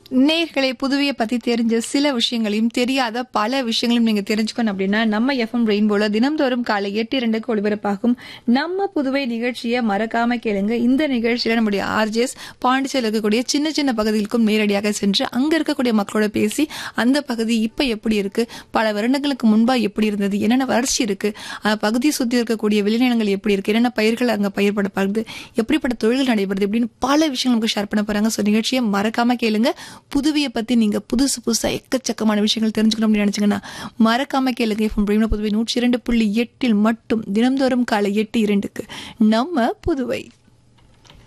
நேர்களை புதுவையை பத்தி தெரிஞ்ச சில விஷயங்களையும் தெரியாத பல விஷயங்களையும் நீங்க தெரிஞ்சுக்கணும் அப்படின்னா நம்ம எஃப்எம் ரெயின்போல தினம்தோறும் காலை எட்டு இரண்டுக்கு ஒளிபரப்பாகும் நம்ம புதுவை நிகழ்ச்சியை மறக்காம கேளுங்க இந்த நிகழ்ச்சியில நம்முடைய ஆர்ஜேஸ் பாண்டிச்சேரியில் இருக்கக்கூடிய சின்ன சின்ன பகுதிகளுக்கும் நேரடியாக சென்று அங்க இருக்கக்கூடிய மக்களோட பேசி அந்த பகுதி இப்ப எப்படி இருக்கு பல வருடங்களுக்கு முன்பா எப்படி இருந்தது என்னென்ன வறட்சி இருக்கு அந்த பகுதியை சுத்தி இருக்கக்கூடிய விளைநிலங்கள் எப்படி இருக்கு என்னென்ன பயிர்கள் அங்க பயிர்படப்படுது எப்படிப்பட்ட தொழில்கள் நடைபெறுது இப்படின்னு பல விஷயங்கள் நமக்கு ஷேர் பண்ண போறாங்க ஸோ நிகழ்ச்சியை மறக்காம கேளுங்க புதுவையை பத்தி நீங்க புதுசு புதுசா எக்கச்சக்கமான விஷயங்கள் தெரிஞ்சுக்கணும் அப்படின்னு நினைச்சீங்கன்னா மறக்காம கேளுங்க எஃப்எம் பிரேமில புதுவை நூற்றி இரண்டு புள்ளி எட்டில் மட்டும் தினம்தோறும் காலை எட்டு இரண்டுக்கு நம்ம புதுவை